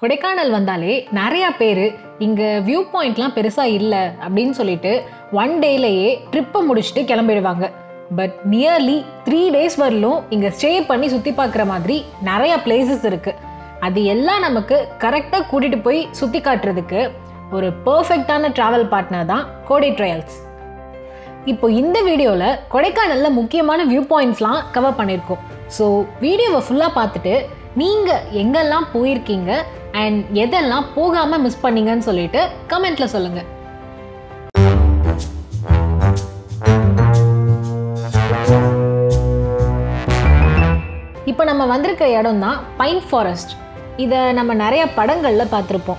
கொடைக்கானல் வந்தாலே நிறையா பேர் இங்கே வியூ பாயிண்ட்லாம் பெருசாக இல்லை அப்படின்னு சொல்லிட்டு ஒன் டேலேயே ட்ரிப்பை முடிச்சுட்டு கிளம்பிடுவாங்க பட் நியர்லி த்ரீ டேஸ் வரலும் இங்கே ஸ்டே பண்ணி சுற்றி பார்க்குற மாதிரி நிறையா பிளேசஸ் இருக்குது அது எல்லாம் நமக்கு கரெக்டாக கூட்டிகிட்டு போய் சுற்றி காட்டுறதுக்கு ஒரு பர்ஃபெக்டான ட்ராவல் பார்ட்னர் தான் கோடை ட்ரையல்ஸ் இப்போ இந்த வீடியோவில் கொடைக்கானலில் முக்கியமான வியூ பாயிண்ட்ஸ்லாம் கவர் பண்ணியிருக்கோம் ஸோ வீடியோவை ஃபுல்லாக பார்த்துட்டு நீங்கள் எங்கெல்லாம் போயிருக்கீங்க அண்ட் எதெல்லாம் போகாமல் மிஸ் பண்ணீங்கன்னு சொல்லிட்டு கமெண்ட்டில் சொல்லுங்கள் இப்போ நம்ம வந்திருக்க இடம் தான் பைன் ஃபாரஸ்ட் இதை நம்ம நிறைய படங்களில் பார்த்துருப்போம்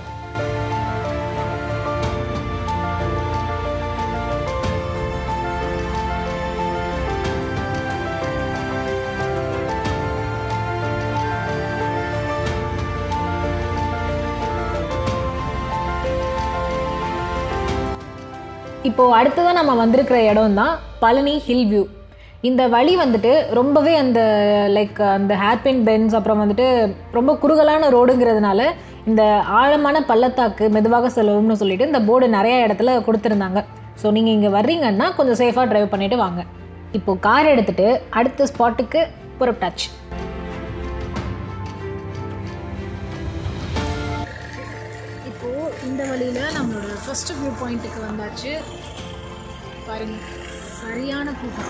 இப்போ அடுத்ததான் நம்ம வந்திருக்கிற இடம் தான் பழனி ஹில் வியூ இந்த வழி வந்துட்டு ரொம்பவே அந்த லைக் அந்த ஹேர்பின் பென்ஸ் அப்புறம் வந்துட்டு ரொம்ப குறுகலான ரோடுங்கிறதுனால இந்த ஆழமான பள்ளத்தாக்கு மெதுவாக செல்லவும்னு சொல்லிட்டு இந்த போர்டு நிறைய இடத்துல கொடுத்துருந்தாங்க ஸோ நீங்கள் இங்கே வர்றீங்கன்னா கொஞ்சம் சேஃபாக ட்ரைவ் பண்ணிட்டு வாங்க இப்போ கார் எடுத்துட்டு அடுத்த ஸ்பாட்டுக்கு புறப்பட்டாச்சு இப்போது இந்த வழியில் நம்மளோட ஃபர்ஸ்ட் வியூ பாயிண்ட்டுக்கு வந்தாச்சு பாருங்க சரியான கூட்டம்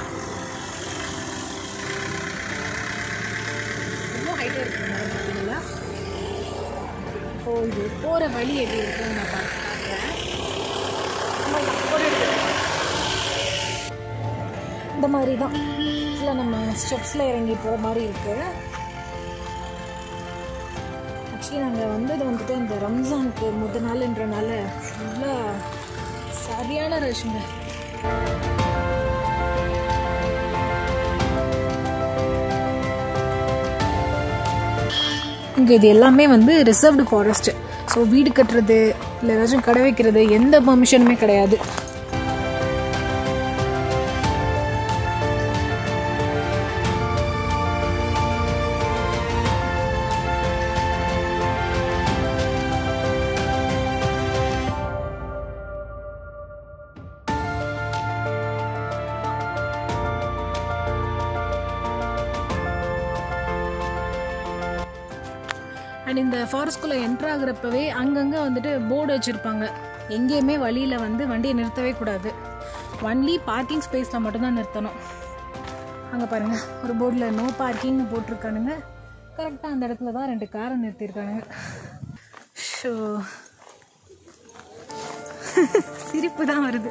ரொம்ப ஹைட்டாக இருக்குது மேடம் பார்த்தீங்களா இப்போ இது போகிற வழி எப்படி இருக்குன்னு நான் பார்க்குறேன் இந்த மாதிரி தான் இதில் நம்ம ஸ்டெப்ஸில் இறங்கி போகிற மாதிரி இருக்குது ஆக்சுவலி நாங்கள் வந்தது வந்துட்டு இந்த ரம்ஜானுக்கு முத நாள்ன்றனால ஃபுல்லாக சரியான ரஷ்ங்க இங்கே இது எல்லாமே வந்து ரிசர்வ்டு ஃபாரஸ்ட்டு ஸோ வீடு கட்டுறது இல்லை ஏதாச்சும் கடை வைக்கிறது எந்த பர்மிஷனுமே கிடையாது அண்ட் இந்த ஃபாரஸ்ட்குள்ளே என்ட்ரு ஆகுறப்பவே அங்கங்கே வந்துட்டு போர்டு வச்சுருப்பாங்க எங்கேயுமே வழியில் வந்து வண்டியை நிறுத்தவே கூடாது ஒன்லி பார்க்கிங் ஸ்பேஸில் மட்டும்தான் நிறுத்தணும் அங்கே பாருங்கள் ஒரு போர்டில் நோ பார்க்கிங்னு போட்டிருக்கானுங்க கரெக்டாக அந்த இடத்துல தான் ரெண்டு காரை நிறுத்தியிருக்கானுங்க ஷோ சிரிப்பு தான் வருது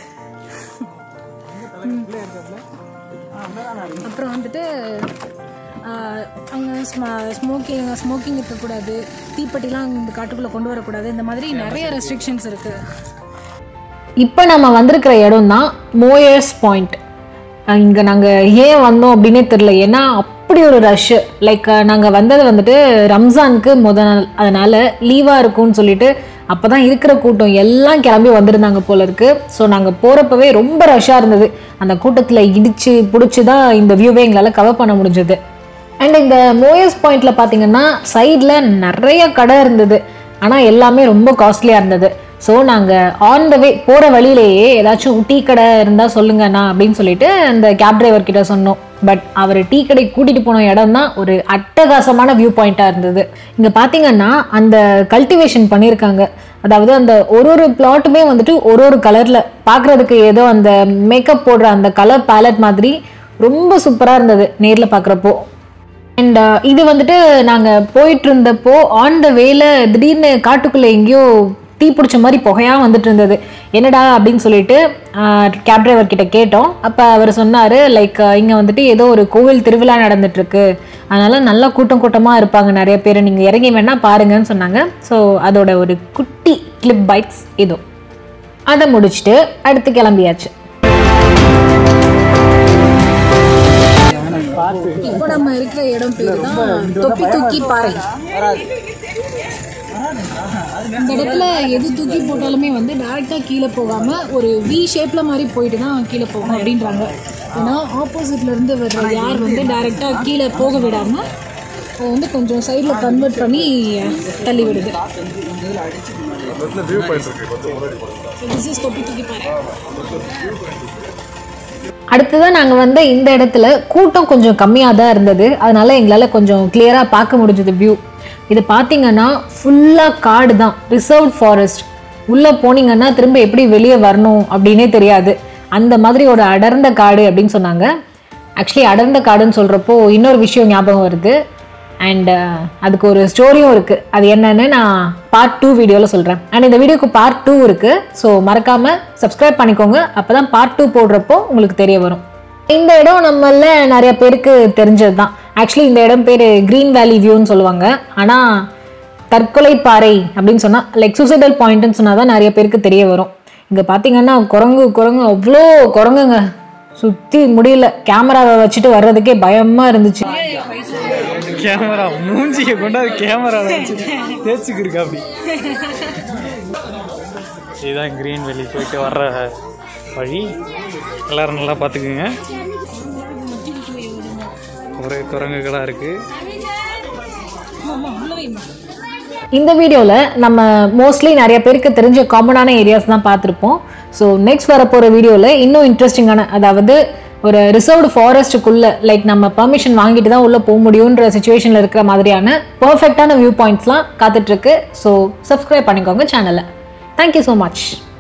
அப்புறம் வந்துட்டு அங்கே ஸ்மோக்கிங் ஸ்மோக்கிங் இருக்கக்கூடாது தீப்பெட்டிலாம் இந்த காட்டுக்குள்ளே கொண்டு வரக்கூடாது இந்த மாதிரி நிறைய ரெஸ்ட்ரிக்ஷன்ஸ் இருக்குது இப்போ நம்ம வந்திருக்கிற இடம் தான் மோயர்ஸ் பாயிண்ட் இங்கே நாங்கள் ஏன் வந்தோம் அப்படின்னே தெரில ஏன்னா அப்படி ஒரு ரஷ்ஷு லைக் நாங்கள் வந்தது வந்துட்டு ரம்ஜானுக்கு முத நாள் அதனால் லீவாக இருக்கும்னு சொல்லிட்டு அப்போ தான் இருக்கிற கூட்டம் எல்லாம் கிளம்பி வந்திருந்தாங்க போல இருக்கு ஸோ நாங்கள் போகிறப்பவே ரொம்ப ரஷ்ஷாக இருந்தது அந்த கூட்டத்தில் இடித்து பிடிச்சி தான் இந்த வியூவை எங்களால் கவர் பண்ண முடிஞ்சது அண்ட் இந்த மோயஸ் பாயிண்டில் பார்த்தீங்கன்னா சைடில் நிறைய கடை இருந்தது ஆனால் எல்லாமே ரொம்ப காஸ்ட்லியாக இருந்தது ஸோ நாங்கள் ஆன் த வே போகிற வழியிலேயே ஏதாச்சும் டீ கடை இருந்தால் சொல்லுங்கண்ணா அப்படின்னு சொல்லிட்டு அந்த கேப் டிரைவர் கிட்ட சொன்னோம் பட் அவர் டீ கடை கூட்டிகிட்டு போன இடம் தான் ஒரு அட்டகாசமான வியூ பாயிண்ட்டாக இருந்தது இங்கே பார்த்தீங்கன்னா அந்த கல்டிவேஷன் பண்ணியிருக்காங்க அதாவது அந்த ஒரு ஒரு பிளாட்டுமே வந்துட்டு ஒரு ஒரு கலரில் பார்க்குறதுக்கு ஏதோ அந்த மேக்கப் போடுற அந்த கலர் பேலட் மாதிரி ரொம்ப சூப்பராக இருந்தது நேரில் பார்க்குறப்போ அண்ட் இது வந்துட்டு நாங்கள் போயிட்டு இருந்தப்போ ஆன் த வேல திடீர்னு காட்டுக்குள்ளே எங்கேயோ தீ பிடிச்ச மாதிரி புகையாக வந்துட்டு இருந்தது என்னடா அப்படின்னு சொல்லிட்டு கேப் டிரைவர் கிட்ட கேட்டோம் அப்போ அவர் சொன்னார் லைக் இங்கே வந்துட்டு ஏதோ ஒரு கோவில் திருவிழா நடந்துட்டுருக்கு அதனால நல்லா கூட்டம் கூட்டமாக இருப்பாங்க நிறைய பேர் நீங்கள் இறங்கி வேணால் பாருங்கன்னு சொன்னாங்க ஸோ அதோட ஒரு குட்டி கிளிப் பைட்ஸ் இதோ அதை முடிச்சுட்டு அடுத்து கிளம்பியாச்சு இப்போ நம்ம இருக்கிற இடம் பேர் தான் தொப்பி தூக்கி பாறை இந்த இடத்துல எது தூக்கி போட்டாலுமே வந்து டேரெக்டாக கீழே போகாமல் ஒரு வி ஷேப்பில் மாதிரி போயிட்டு தான் கீழே போகணும் அப்படின்றாங்க ஏன்னா ஆப்போசிட்ல இருந்து வர்ற யார் வந்து டேரெக்டாக கீழே போக விடாமல் அது வந்து கொஞ்சம் சைடில் கன்வெர்ட் பண்ணி தள்ளி விடுது வியூ பாயிண்ட் இருக்கு கொஞ்சம் முன்னாடி போடுங்க திஸ் இஸ் தொட்டி தூக்கி பாரு அடுத்ததான் நாங்கள் வந்து இந்த இடத்துல கூட்டம் கொஞ்சம் கம்மியாக தான் இருந்தது அதனால எங்களால் கொஞ்சம் கிளியராக பார்க்க முடிஞ்சது வியூ இது பார்த்தீங்கன்னா ஃபுல்லாக காடு தான் ரிசர்வ்ட் ஃபாரஸ்ட் உள்ளே போனீங்கன்னா திரும்ப எப்படி வெளியே வரணும் அப்படின்னே தெரியாது அந்த மாதிரி ஒரு அடர்ந்த காடு அப்படின்னு சொன்னாங்க ஆக்சுவலி அடர்ந்த காடுன்னு சொல்கிறப்போ இன்னொரு விஷயம் ஞாபகம் வருது அண்ட் அதுக்கு ஒரு ஸ்டோரியும் இருக்குது அது என்னன்னு நான் பார்ட் டூ வீடியோவில் சொல்கிறேன் அண்ட் இந்த வீடியோக்கு பார்ட் டூ இருக்குது ஸோ மறக்காமல் சப்ஸ்கிரைப் பண்ணிக்கோங்க அப்போ தான் பார்ட் டூ போடுறப்போ உங்களுக்கு தெரிய வரும் இந்த இடம் நம்மள நிறைய பேருக்கு தெரிஞ்சது தான் ஆக்சுவலி இந்த இடம் பேர் க்ரீன் வேலி வியூன்னு சொல்லுவாங்க ஆனால் தற்கொலை பாறை அப்படின்னு சொன்னால் லைக் சூசைடல் பாயிண்ட்னு சொன்னால் தான் நிறைய பேருக்கு தெரிய வரும் இங்கே பார்த்தீங்கன்னா குரங்கு குரங்கு அவ்வளோ குரங்குங்க சுற்றி முடியல கேமராவை வச்சுட்டு வர்றதுக்கே பயமாக இருந்துச்சு கேமரா மூஞ்சியை கொண்டாது கேமரா வச்சு தேய்ச்சிக்கிருக்கு அப்படி இதுதான் கிரீன் வெளி போயிட்டு வர்ற வழி எல்லாரும் நல்லா பார்த்துக்குங்க ஒரே குரங்குகளாக இருக்குது இந்த வீடியோவில் நம்ம மோஸ்ட்லி நிறைய பேருக்கு தெரிஞ்ச காமனான ஏரியாஸ் தான் பார்த்துருப்போம் ஸோ நெக்ஸ்ட் வரப்போகிற வீடியோவில் இன்னும் இன்ட்ரெஸ்டிங்கான அதாவது ஒரு ரிசர்வ்டு ஃபாரஸ்ட்டுக்குள்ளே லைக் நம்ம பர்மிஷன் வாங்கிட்டு தான் உள்ளே போக முடியுன்ற சுச்சுவேஷனில் இருக்கிற மாதிரியான பர்ஃபெக்டான வியூ பாயிண்ட்ஸ்லாம் காத்துட்ருக்கு ஸோ சப்ஸ்கிரைப் பண்ணிக்கோங்க சேனலை தேங்க்யூ ஸோ மச்